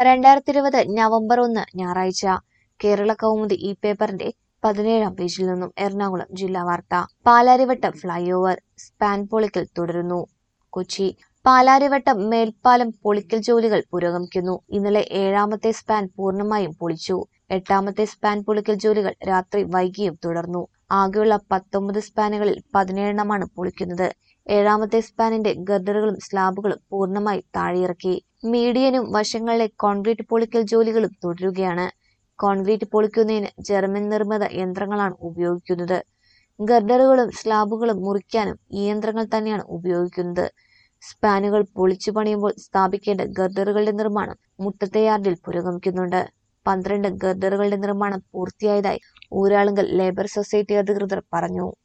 രണ്ടായിരത്തി ഇരുപത് നവംബർ ഒന്ന് ഞായറാഴ്ച കേരള കൗമുദി ഈ പേപ്പറിന്റെ പതിനേഴാം പേജിൽ നിന്നും എറണാകുളം ജില്ലാ വാർത്ത പാലാരിവട്ടം ഫ്ലൈ ഓവർ സ്പാൻ പൊളിക്കൽ തുടരുന്നു കൊച്ചി പാലാരിവട്ടം മേൽപ്പാലം പൊളിക്കൽ ജോലികൾ പുരോഗമിക്കുന്നു ഇന്നലെ ഏഴാമത്തെ സ്പാൻ പൂർണ്ണമായും പൊളിച്ചു എട്ടാമത്തെ സ്പാൻ പൊളിക്കൽ ജോലികൾ രാത്രി വൈകിയും തുടർന്നു ആകെയുള്ള പത്തൊമ്പത് സ്പാനുകളിൽ പതിനേഴെണ്ണമാണ് പൊളിക്കുന്നത് ഏഴാമത്തെ സ്പാനിന്റെ ഗർഡറുകളും സ്ലാബുകളും പൂർണ്ണമായി താഴെയിറക്കി മീഡിയനും വശങ്ങളിലെ കോൺക്രീറ്റ് പൊളിക്കൽ ജോലികളും തുടരുകയാണ് കോൺക്രീറ്റ് പൊളിക്കുന്നതിന് ജർമ്മൻ നിർമ്മിത യന്ത്രങ്ങളാണ് ഉപയോഗിക്കുന്നത് ഗർഡറുകളും സ്ലാബുകളും മുറിക്കാനും ഈ യന്ത്രങ്ങൾ തന്നെയാണ് ഉപയോഗിക്കുന്നത് സ്പാനുകൾ പൊളിച്ചു പണിയുമ്പോൾ സ്ഥാപിക്കേണ്ട ഗർഡറുകളുടെ നിർമ്മാണം മുട്ടത്തെ യാർഡിൽ പുരോഗമിക്കുന്നുണ്ട് പന്ത്രണ്ട് ഗർഡറുകളുടെ നിർമ്മാണം പൂർത്തിയായതായി ഊരാളുങ്കൽ ലേബർ സൊസൈറ്റി അധികൃതർ പറഞ്ഞു